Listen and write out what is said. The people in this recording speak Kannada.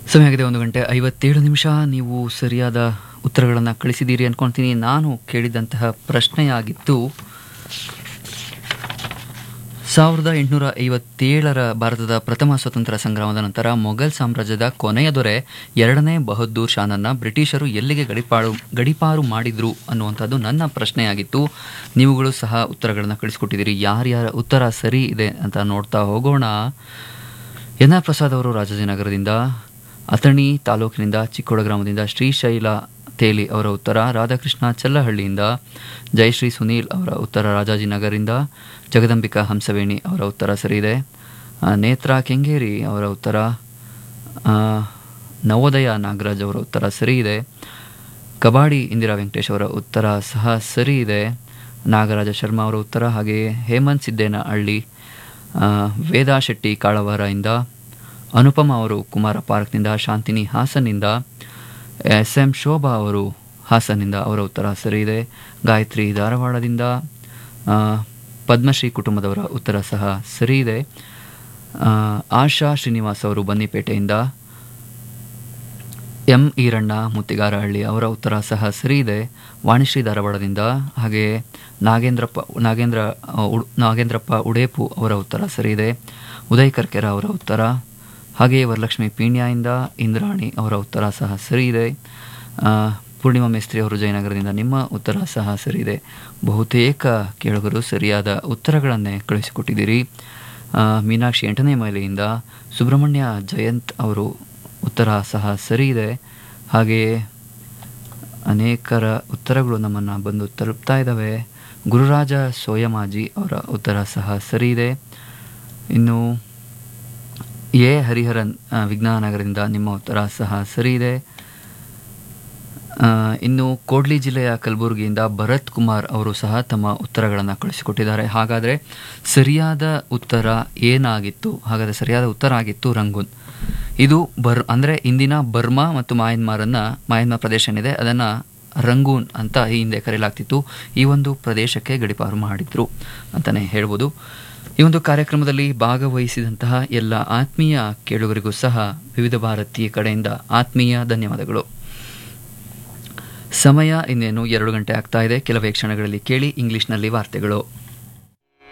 ಸಮಯ ಆಗಿದೆ ಒಂದು ಗಂಟೆ ಐವತ್ತೇಳು ನಿಮಿಷ ನೀವು ಸರಿಯಾದ ಉತ್ತರಗಳನ್ನು ಕಳಿಸಿದ್ದೀರಿ ಅನ್ಕೊಳ್ತೀನಿ ನಾನು ಕೇಳಿದಂತಹ ಪ್ರಶ್ನೆಯಾಗಿತ್ತು ಸಾವಿರದ ಎಂಟುನೂರ ಐವತ್ತೇಳರ ಭಾರತದ ಪ್ರಥಮ ಸ್ವತಂತ್ರ ಸಂಗ್ರಾಮದ ನಂತರ ಮೊಘಲ್ ಸಾಮ್ರಾಜ್ಯದ ಕೊನೆಯ ದೊರೆ ಎರಡನೇ ಬಹದ್ದೂರ್ ಶಾನನ್ನ ಬ್ರಿಟಿಷರು ಎಲ್ಲಿಗೆ ಗಡಿಪಾರು ಗಡಿಪಾರು ಮಾಡಿದ್ರು ಅನ್ನುವಂಥದ್ದು ನನ್ನ ಪ್ರಶ್ನೆಯಾಗಿತ್ತು ನೀವುಗಳು ಸಹ ಉತ್ತರಗಳನ್ನು ಕಳಿಸ್ಕೊಟ್ಟಿದ್ದೀರಿ ಯಾರ್ಯಾರ ಉತ್ತರ ಸರಿ ಇದೆ ಅಂತ ನೋಡ್ತಾ ಹೋಗೋಣ ಎನ್ ಆರ್ ಪ್ರಸಾದ್ ಅವರು ರಾಜಾಜಿನಗರದಿಂದ ಅಥಣಿ ತಾಲೂಕಿನಿಂದ ಚಿಕ್ಕೋಡ ಗ್ರಾಮದಿಂದ ಶ್ರೀಶೈಲ ತೇಲಿ ಅವರ ಉತ್ತರ ರಾಧಾಕೃಷ್ಣ ಚಲ್ಲಹಳ್ಳಿಯಿಂದ ಜಯಶ್ರೀ ಸುನೀಲ್ ಅವರ ಉತ್ತರ ರಾಜಾಜಿನಗರಿಂದ ಜಗದಂಬಿಕಾ ಹಂಸವೇಣಿ ಅವರ ಉತ್ತರ ಸರಿಯಿದೆ ಆ, ನೇತ್ರಾ ಕೆಂಗೇರಿ ಅವರ ಉತ್ತರ ಆ, ನವೋದಯ ನಾಗರಾಜ್ ಅವರ ಉತ್ತರ ಸರಿ ಇದೆ ಕಬಾಡಿ ಇಂದಿರಾ ವೆಂಕಟೇಶ್ ಅವರ ಉತ್ತರ ಸಹ ಸರಿ ಇದೆ ನಾಗರಾಜ ಶರ್ಮಾ ಅವರ ಉತ್ತರ ಹಾಗೆಯೇ ಹೇಮಂತ್ ಸಿದ್ದೇನ ಹಳ್ಳಿ ಆ, ವೇದಾ ಶೆಟ್ಟಿ ಕಾಳವಾರದಿಂದ ಅನುಪಮ ಅವರು ಕುಮಾರ ಪಾರ್ಕ್ನಿಂದ ಶಾಂತಿನಿ ಹಾಸನ್ನಿಂದ ಎಸ್ ಎಂ ಶೋಭಾ ಅವರು ಹಾಸನ್ನಿಂದ ಅವರ ಉತ್ತರ ಸರಿ ಇದೆ ಗಾಯತ್ರಿ ಧಾರವಾಡದಿಂದ ಆ, ಪದ್ಮಶ್ರೀ ಕುಟುಂಬದವರ ಉತ್ತರ ಸಹ ಸರಿ ಇದೆ ಆ, ಆಶಾ ಶ್ರೀನಿವಾಸ್ ಅವರು ಬನ್ನಿಪೇಟೆಯಿಂದ ಎಂ ಈರಣ್ಣ ಮುತ್ತಿಗಾರಹಳ್ಳಿ ಅವರ ಉತ್ತರ ಸಹ ಸರಿ ಇದೆ ವಾಣಿಶ್ರೀ ಧಾರವಾಡದಿಂದ ಹಾಗೆಯೇ ನಾಗೇಂದ್ರಪ್ಪ ನಾಗೇಂದ್ರ ಆ, ಉಡ್- ನಾಗೇಂದ್ರಪ್ಪ ಉಡೇಪು ಅವರ ಉತ್ತರ ಸರಿ ಇದೆ ಉದಯ್ ಕರ್ಕೆರ ಅವರ ಉತ್ತರ ಹಾಗೆಯೇ ವರಲಕ್ಷ್ಮಿ ಪೀಣ್ಯದಿಂದ ಇಂದ್ರಾಣಿ ಅವರ ಉತ್ತರ ಸಹ ಸರಿ ಇದೆ ಆ, ಪೂರ್ಣಿಮಾ ಮೇಸ್ತ್ರಿ ಅವರು ಜಯನಗರದಿಂದ ನಿಮ್ಮ ಉತ್ತರ ಸಹ ಸರಿ ಇದೆ ಬಹುತೇಕ ಕೇಳುಗರು ಸರಿಯಾದ ಉತ್ತರಗಳನ್ನೇ ಕಳಿಸಿಕೊಟ್ಟಿದ್ದೀರಿ ಆ, ಮೀನಾಕ್ಷಿ ಎಂಟನೇ ಮೈಲಿಯಿಂದ ಸುಬ್ರಹ್ಮಣ್ಯ ಜಯಂತ್ ಅವರು ಉತ್ತರ ಸಹ ಸರಿ ಇದೆ ಹಾಗೆಯೇ ಅನೇಕರ ಉತ್ತರಗಳು ನಮ್ಮನ್ನು ಬಂದು ತಲುಪ್ತಾ ಇದ್ದಾವೆ ಗುರುರಾಜ ಸೋಯಮಾಜಿ ಅವರ ಉತ್ತರ ಸಹ ಸರಿ ಇದೆ ಇನ್ನು ಎ ಹರಿಹರನ್ ಆ, ವಿಜ್ಞಾನನಗರದಿಂದ ನಿಮ್ಮ ಉತ್ತರ ಸಹ ಸರಿ ಇದೆ ಆ, ಇನ್ನು ಕೋಡ್ಲಿ ಜಿಲ್ಲೆಯ ಕಲಬುರಗಿಯಿಂದ ಭರತ್ ಕುಮಾರ್ ಅವರು ಸಹ ತಮ್ಮ ಉತ್ತರಗಳನ್ನು ಕಳಿಸಿಕೊಟ್ಟಿದ್ದಾರೆ ಹಾಗಾದರೆ ಸರಿಯಾದ ಉತ್ತರ ಏನಾಗಿತ್ತು ಹಾಗಾದರೆ ಸರಿಯಾದ ಉತ್ತರ ಆಗಿತ್ತು ರಂಗೂನ್ ಇದು ಬರ್ ಅಂದರೆ ಇಂದಿನ ಬರ್ಮಾ ಮತ್ತು ಮಾಯನ್ಮಾರನ್ನು ಮಾಯನ್ಮಾರ್ ಪ್ರದೇಶ ಏನಿದೆ ಅದನ್ನು ರಂಗೂನ್ ಅಂತ ಈ ಹಿಂದೆ ಕರೆಯಲಾಗ್ತಿತ್ತು ಈ ಒಂದು ಪ್ರದೇಶಕ್ಕೆ ಗಡಿಪಾರು ಮಾಡಿದ್ರು ಅಂತಲೇ ಹೇಳ್ಬೋದು ಈ ಒಂದು ಕಾರ್ಯಕ್ರಮದಲ್ಲಿ ಭಾಗವಹಿಸಿದಂತಹ ಎಲ್ಲ ಆತ್ಮೀಯ ಕೇಳುಗರಿಗೂ ಸಹ ವಿವಿಧ ಭಾರತಿ ಕಡೆಯಿಂದ ಆತ್ಮೀಯ ಧನ್ಯವಾದಗಳು ಸಮಯ ಇನ್ನೇನು ಎರಡು ಗಂಟೆ ಆಗ್ತಾ ಇದೆ ಕೆಲವೇ ಕ್ಷಣಗಳಲ್ಲಿ ಕೇಳಿ ಇಂಗ್ಲಿಷ್ನಲ್ಲಿ ವಾರ್ತೆಗಳು